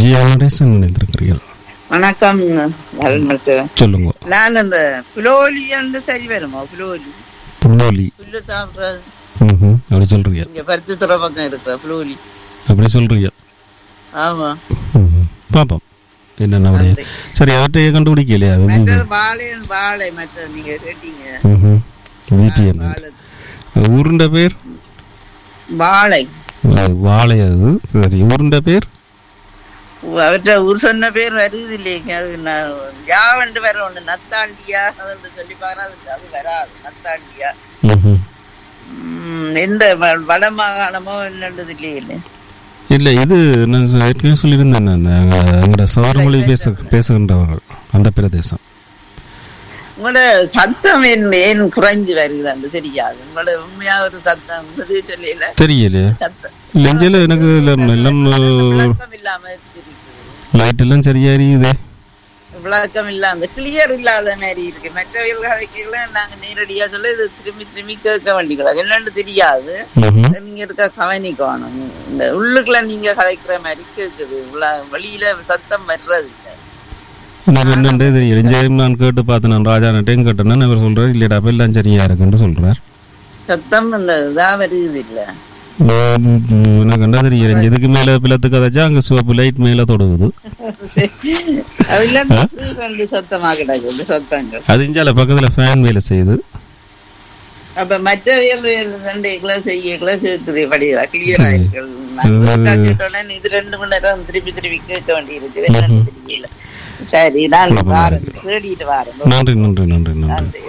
G Natesan இணைந்திருக்கிறீர்கள் வணக்கம் அருள்மத்து சொல்லுங்க நான் அந்த புலோலி வந்து சரி வருமா புலோலி புள்ளோலி புல்லு சாப்பிட்றது ம் அப்படி சொல்றீங்க இங்க பருத்தி துறை பக்கம் இருக்கிற புலோலி அப்படி சொல்றீங்க ஆமா ம் பார்ப்போம் என்னென்ன அப்படியே சரி அவற்றையே கண்டுபிடிக்கலையா மற்றது வாழை வாழை மற்றது நீங்க கேட்டீங்க ம் விபிஎன் வாழை ஊருண்ட பேர் வாழை அது வாழை அது சரி ஊருண்ட பேர் அவர்கிட்ட ஊர் சொன்ன பேர் வருது இல்லைங்க அது நான் யாவண்டு வர ஒண்ணு நத்தாண்டியா அதுன்னு சொல்லி பாரு அது அது வராது நத்தாண்டியா ம் உம், எந்த வ- வட மாகாணமோ என்னது இல்லையே இல்லை இது நான் சொ- ஏற்கனவே சொல்லியிருந்தேன் அந்த எங்களோட சவரமொழி பேச பேசுகின்றவர்கள் அந்த பிரதேசம் உங்களோட சத்தம் என்ன ஏன் குறைஞ்சு வருகுதான்னு தெரியாது உங்களோட உண்மையா ஒரு சத்தம் இது சொல்லல தெரியலையே சத்தம் லெஞ்சில் எனக்கு எல்லாம் எல்லாம் விளக்கம் இல்லாம இருக்குது லைட் எல்லாம் சரியா எரியுதே விளக்கம் இல்லாம கிளியர் இல்லாத மாதிரி இருக்கு மற்றவர்கள் கதைக்கெல்லாம் நாங்க நேரடியா சொல்ல இது திரும்பி திரும்பி கேட்க வேண்டிக்கலாம் என்னன்னு தெரியாது ம்ஹும். அதை நீங்க இருக்க கவனிக்கணும் இந்த உள்ளுக்குள்ள நீங்க கதைக்கிற மாதிரி கேக்குது உள்ள- வெளியில சத்தம் வர்றது இல்ல எனக்கு என்னன்றே தெரியல இஞ்சையும் நான் கேட்டு பார்த்தேன் நான் ராஜா நட்டையும் கேட்டேன்னா அவர் சொல்றாரு இல்லைடா அப்ப எல்லாம் சரியா இருக்குன்னு சொல்றார் சத்தம் இந்த இதா வருது இல்ல உம், எனக்கு என்ன தெரியல இங்க இதுக்கு மேல பிளத்து கதைச்சா அங்க சிவப்பு லைட் மேல தொடுகுது அதெல்லாம் ரெண்டு சத்தமா கிடக்குது சத்தங்கள் அது இஞ்சால பக்கத்துல ஃபேன் வேலை செய்யுது அப்ப மற்றவியல் சண்டைகளை செய்யகளை கேக்குது படிவா கிளியரா இருக்கு நான் கேட்டோன்னே இது ரெண்டு மணி நேரம் திருப்பி திருப்பி கேட்க வேண்டி இருக்கு என்னன்னு தெரியல சரி நான் வாரேன் தேடிட்டு வாரேன் நன்றி நன்றி நன்றி நன்றி நன்றி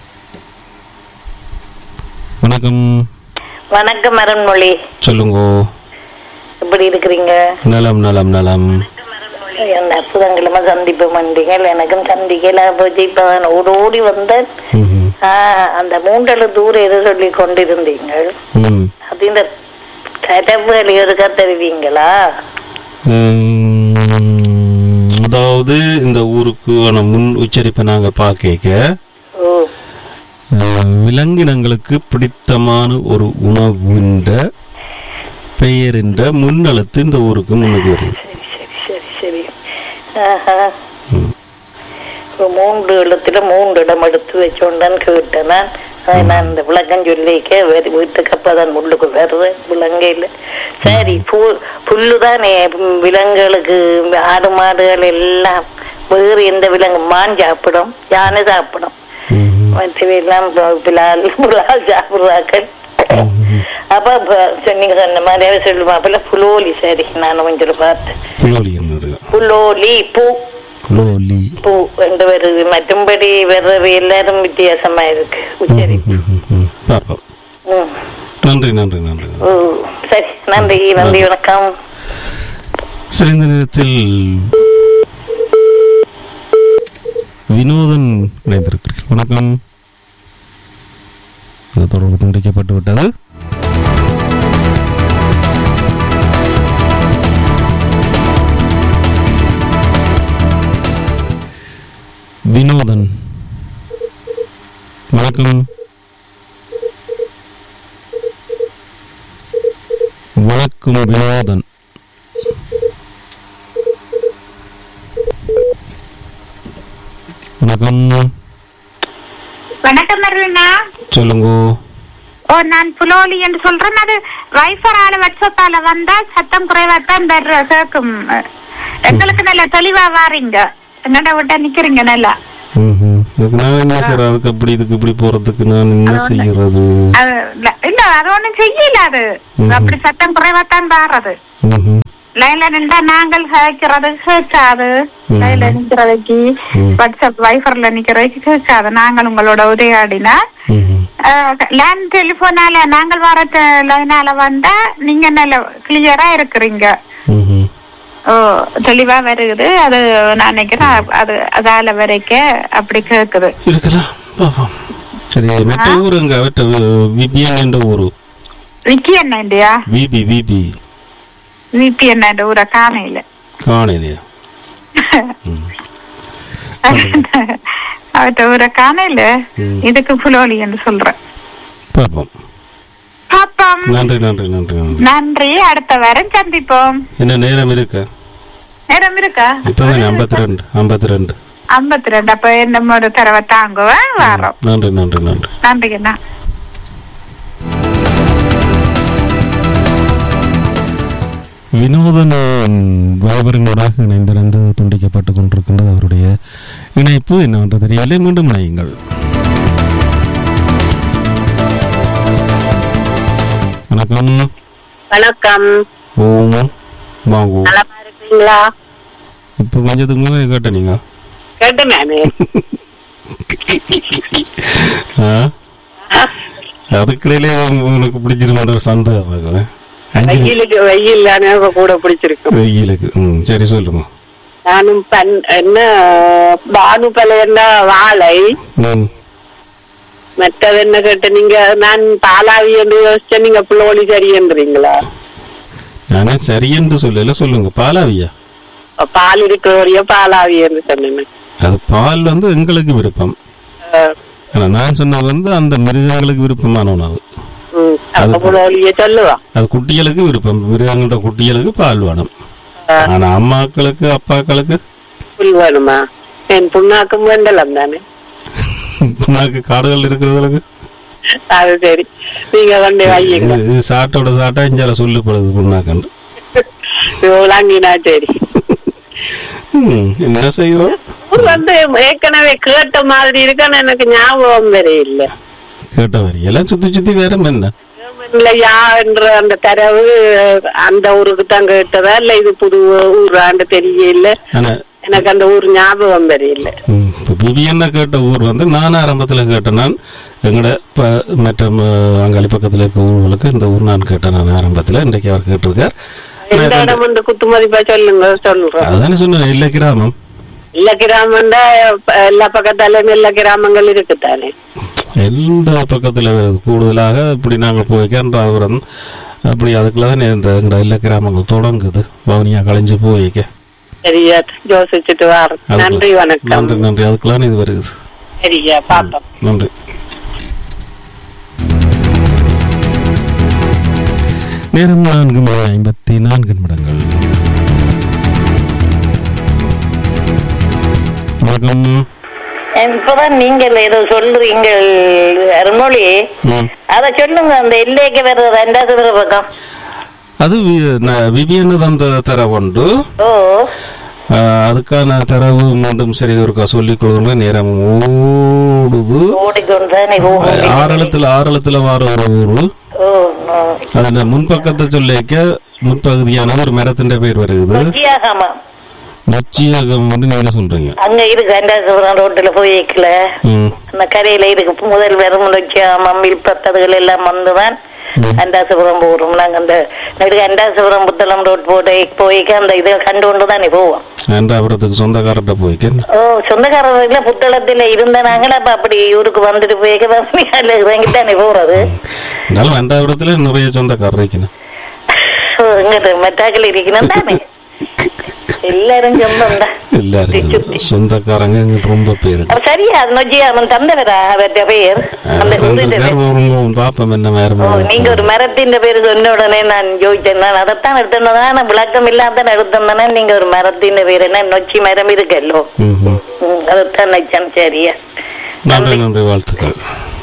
வணக்கம் வணக்கம் அருண்மொழி சொல்லுங்க எப்படி இருக்கிறீங்க நலம் நலம் நலம் என்ன புதன்கிழமை சந்திப்பு மண்டிகள் எனக்கும் சந்திக்கல போச்சு இப்ப நான் ஓடி ஓடி வந்தேன் ம்ஹும். ஆஹ், அந்த மூன்றளவு தூரம் எது சொல்லி கொண்டிருந்தீங்கள் ம். அது இந்த தடவுகள் எதுக்கா தருவீங்களா உம், அதாவது இந்த ஊருக்கான முன் உச்சரிப்பை நாங்க பார்க்க ஓ விலங்கினங்களுக்கு பிடித்தமான ஒரு உணவுன்ற பெயர் என்ற முன்னெழுத்து இந்த ஊருக்கு முன்னுக்கு வருது சரி சரி சரி சரி ஆஹா. ம். ஒரு மூன்று இடத்துல மூன்று இடம் எடுத்து வச்சோண்டான்னு கேட்டேன் நான் அதை நான் இந்த விளக்கம் சொல்லிக்க வேறு வீட்டுக்கு அப்பதான் முள்ளுக்கு வருது விலங்கையில் சரி பு புல்லுதானே ம், விலங்குகளுக்கு ஆடு மாடுகள் எல்லாம் வேறு எந்த விலங்கு மான் சாப்பிடும் யானை சாப்பிடும் ம்ஹும். மற்றவெல்லாம் பிலால் புலால் சாப்பிடுறாக்கள் அப்ப ப- சரி, நீங்க சொன்ன மாதிரியாவே சொல்லுவா அப்பல புலோலி சரி நான் கொஞ்சம் பார்த்தேன் புலோலி என்னது? புலோலி பூ புலோலி பூ என்று வருது மற்றும்படி வர்றது எல்லாரும் வித்தியாசமா இருக்கு உச்சரி ம்ஹும், ம். பார்ப்போம் ம். நன்றி நன்றி நன்றி ஓ, சரி நன்றி நன்றி வணக்கம் சரி இந்த நேரத்தில் வினோதன் இணைந்திருக்கிறீர்கள் வணக்கம் அது தொடர்பு துண்டிக்கப்பட்டு விட்டது வினோதன் வணக்கம் வணக்கம் வினோதன் வணக்கம் வணக்கம் அருணா சொல்லுங்க ஓ நான் புலோலி என்று சொல்றேன் அது வைஃபரால வாட்ஸ்அப்பால வந்தா சத்தம் குறைவாத்தான் தர்ற கேக்கும் எங்களுக்கு நல்ல தெளிவா வாரீங்க என்னடா விட்டா நிக்கிறீங்க நல்லா ம்ஹும். இதுக்கு நான் என்ன செய்யறது அதுக்கு அப்படி இதுக்கு இப்படி போறதுக்கு நான் என்ன செய்யறது அது இல்ல- இல்ல அது ஒண்ணும் செய்யல அது அப்படி சத்தம் குறைவாத்தான் வாடுறது ம்ஹும். லைன்ல நின்றா நாங்கள் கேட்கறது கேட்காது லைன்ல நிக்கிறதுக்கு வாட்ஸ்அப் வைஃபர்ல நிக்கிறதுக்கு கேட்காது நாங்கள் உங்களோட உரையாடினா ம்ஹும். லேண்ட் டெலிபோனால நாங்கள் வர லைனால வந்தா நீங்க நல்ல கிளியரா இருக்கிறீங்க ம்ஹும். ஓ தெளிவா வருது அது நான் நினைக்கிறேன் அது அதால வரைக்க அப்படி கேக்குது இருக்கலாம் பாப்போம் சரி மற்ற ஊர் எங்க அவட்ட விபிஎன் என்ற ஊரு விக்கி என்ன இல்லையா விபி விபி விபி என்ன ஊரை காணையில காணையிலையா அவட்ட ஊரை காணையில இதுக்கு புலோலி என்று சொல்றேன் பார்ப்போம் பாப்போம் நன்றி நன்றி நன்றி நன்றி நன்றி அடுத்த வாரம் சந்திப்போம் என்ன நேரம் இருக்கு நேரம் இருக்கா இப்பதான் ஐம்பத்தி ரெண்டு ஐம்பத்தி ரெண்டு ஐம்பத்தி ரெண்டு அப்ப என்னமோட தடவை தாங்குவேன் வரோம் நன்றி நன்றி நன்றி நன்றிங்கண்ணா வினோதன் வியாபாரங்களோடாக இணைந்திருந்து துண்டிக்கப்பட்டு கொண்டிருக்கின்றது அவருடைய இணைப்பு என்னவென்று தெரியவில்லை மீண்டும் இணையுங்கள் வணக்கம் வணக்கம் ஓம் வாங்கோ நலமா இருக்கீங்களா இப்போ கொஞ்சத்துக்கு முன்னாடி கேட்ட நீங்க கேட்டேன் நானு ஆ? அதுக்கிடையிலே உனக்கு பிடிச்சிருக்கிற சந்தேகம் இருக்குது. அஞ்சு வெயிலுக்கு வெயில் எனக்கு கூட பிடிச்சிருக்கும் வெயிலுக்கு ம் சரி சொல்லுங்க நானும் பன் என்ன பானு பழைய வாழை ம் மற்றது என்ன கேட்ட நீங்க நான் பாலாவி என்று யோசிச்சேன் நீங்க புள்ளோலி சரியன்றீங்களா நானே சரி என்று சொல்லல சொல்லுங்க பாலாவியா பால் இருக்கிறவரைய பாலாவி என்று சொன்னேன் அது பால் வந்து எங்களுக்கு விருப்பம் அஹ், ஆனா நான் சொன்னது வந்து அந்த மிருகங்களுக்கு விருப்பமான உணவு ம், அப்ப புள்ளோலிய சொல்லுவா அது குட்டிகளுக்கு விருப்பம் மிருகங்களோட குட்டிகளுக்கு பால் வேணும் ஆனா அம்மாக்களுக்கு அப்பாக்களுக்கு புல் வேணுமா என் புண்ணாக்கும் வேண்டலாம் தானே புண்ணாக்கு காடுகள் இருக்கிறதுக்கு அது சரி நீங்க கொண்டு வையுங்க இது சாட்டோட சாட்டா இஞ்சால சொல்லப்படுது புண்ணாக்கன்று விளங்கினா சரி ம், என்ன செய்வோம் ஊர் வந்து ஏற்கனவே கேட்ட மாதிரி இருக்கான்னு எனக்கு ஞாபகம் வேற இல்ல கேட்ட வரி எல்லாம் சுத்தி சுத்தி வேற என்ன இல்லையா என்ற அந்த தரவு அந்த ஊருக்கு தான் கேட்டதா இல்ல இது புது ஊராண்டு தெரியல ஆனா எனக்கு அந்த ஊர் ஞாபகம் வேற இல்ல ம், இப்ப பிபிஎன்ன கேட்ட ஊர் வந்து நான் ஆரம்பத்தில் கேட்டேன் நான் எங்கட இப்போ மற்ற ம, அங்காளி பக்கத்தில் இருக்க ஊர்களுக்கு இந்த ஊர் நான் கேட்டேன் நான் ஆரம்பத்தில் இன்றைக்கு அவர் கேட்டிருக்கார் எந்த இடம் வந்து குத்து மதிப்பா சொல்லுங்க சொல்றேன் அதானே சொன்னேன் இல்லை கிராமம் இல்ல கிராமம்டா எல்லா பக்கத்தாலும் எல்லா கிராமங்கள் இருக்குதானே எந்த பக்கத்தில் வருது கூடுதலாக இப்படி நாங்கள் போய் கேன்றாபுரம் அப்படி அதுக்குள்ள தானே இந்த எங்கட எல்லா கிராமங்கள் தொடங்குது வவுனியா களைஞ்சு போய்க்க சரியா யோசிச்சுட்டு வாரம் அதுக்குள்ள- நன்றி வணக்கம் நன்றி நன்றி அதுக்குள்ளான இது வருது சரியா பாப்போம் நன்றி நேரம் நான்கு மணி ஐம்பத்தி நான்கு நிமிடங்கள் வணக்கம் இப்பதான் நீங்கள் ஏதோ சொல்றீங்க அருமொழி ம். அத சொல்லுங்க அந்த எல்லைக்கு வேற ரெண்டாவது வேற பக்கம் அது விபிஎன் தந்த தரவுண்டு ஓ ஆஹ், அதுக்கான தரவு மீண்டும் சரி ஒருக்கா சொல்லிக் கொடுங்க நேரம் ஓடுது ஓடிக்கொண்டுதானே ஆறளத்தில் ஆறளத்தில் வார ஒரு ஊரு ஓ ஓ. அதில் முன்பக்கத்தை சொல்லிக்க முன்பகுதியானது ஒரு மரத்தின் பேர் வருது நொச்சியாகாமா நொச்சியகம் வந்து நீங்க சொல்றீங்க அங்க இருக்கு ரெண்டாவது ரோட்டுல போய்க்கல ம் அந்த கரையில இருக்கு முதல் வெறும் நொச்சியாமம் வில்பத்ததுகள் எல்லாம் வந்துதான் அண்டாசுபுரம் போகிறோம் நாங்க அந்த நெடுக அண்டாசுபுரம் புத்தளம் ரோட் போட்டு போய்க்க அந்த இதை கண்டு கொண்டு தானே போவோம் ஆண்டாபுரத்துக்கு சொந்தக்காரர்கிட்ட போய்க்க ஓ சொந்தக்காரர்கள புத்தளத்துல இருந்த நாங்கள அப்ப அப்படி ஊருக்கு வந்துட்டு போய்க்க வசதியால இறங்கி தானே போறது இருந்தாலும் ஆண்டாபுரத்துல நிறைய சொந்தக்காரர் இருக்கணும் ஓ, இங்கிட்டு மெட்டாக்கள் இருக்கணும் தானே எல்லாரும் சொந்தம் தான் எல்லாரும் சொந்தக்காரங்க எங்களுக்கு ரொம்ப பேரு அப்ப சரியா அது நொச்சி அவன் தந்தவரா அவர்கிட்ட பேர் அந்த ஊரிட்ட பேர் பாப்பம் என்ன வேற ஓ, நீங்க ஒரு மரத்தின் பேரு சொன்ன உடனே நான் யோசிச்சேன் நான் அதைத்தான் எடுத்தேன் விளக்கம் இல்லாம எடுத்தேன் நீங்க ஒரு மரத்தின் பேர் என்ன நொச்சி மரம் இருக்கல்லோ ம்ஹும். ம், அதைத்தான் நினைச்சேன் சரியா நன்றி நன்றி வாழ்த்துக்கள்